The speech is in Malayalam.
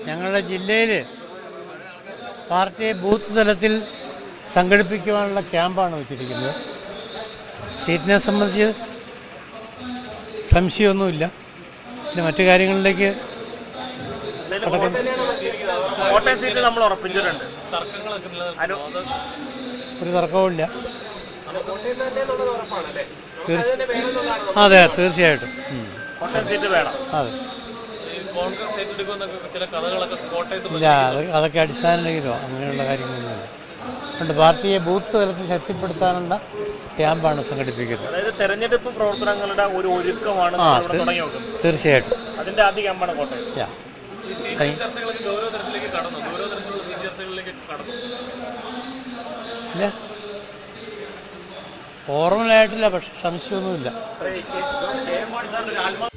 ഞങ്ങളുടെ ജില്ലയിൽ പാർട്ടി ബൂത്ത് തലത്തിൽ സംഘടിപ്പിക്കുവാനുള്ള ക്യാമ്പാണ് വെച്ചിരിക്കുന്നത് സീറ്റിനെ സംബന്ധിച്ച് സംശയമൊന്നുമില്ല പിന്നെ മറ്റു കാര്യങ്ങളിലേക്ക് കോട്ടയം സീറ്റ് നമ്മൾ ഉറപ്പിച്ചിട്ടുണ്ട് അനു- ഒരു തർക്കവുമില്ല തീർച്ച- അതെ തീർച്ചയായിട്ടും ഉം. കോട്ടയം സീറ്റ് വേണം അതെ കോൺഗ്രസ് ഏറ്റെടുക്കുമെന്നൊക്കെ ചില കഥകളൊക്കെ കോട്ടയത്ത് ഇല്ല അത് അതൊക്കെ അടിസ്ഥാനരഹിതമോ അങ്ങനെയുള്ള കാര്യങ്ങളൊന്നുമില്ല അതുകൊണ്ട് പാർട്ടിയെ ബൂത്ത് തലത്തിൽ ശക്തിപ്പെടുത്താനുള്ള ക്യാമ്പാണ് സംഘടിപ്പിക്കുന്നത് അതായത് തെരഞ്ഞെടുപ്പ് പ്രവർത്തനങ്ങളുടെ ഒരു ഒരുക്കമാണ് ആ നമ്മൾ ഇവിടെ തീ- തുടങ്ങി വെക്കുന്നത് തീർച്ചയായിട്ടും അതിന്റെ ആദ്യ ക്യാമ്പാണ് കോട്ടയം യാ സീറ്റ് ചർച്ചകളൊക്കെ ഗൗരവ തരത്തിലേക്ക് കടന്നു ഗൗരവ തരത്തിലുള്ള സീറ്റ് ചർച്ചകളിലേക്ക് കടന്നു ഇല്ല ഫോർമലായിട്ടില്ല പക്ഷെ സംശയമൊന്നുമില്ല കെ എം മാണി സാറിന്റെ ഒരു ആത്മാ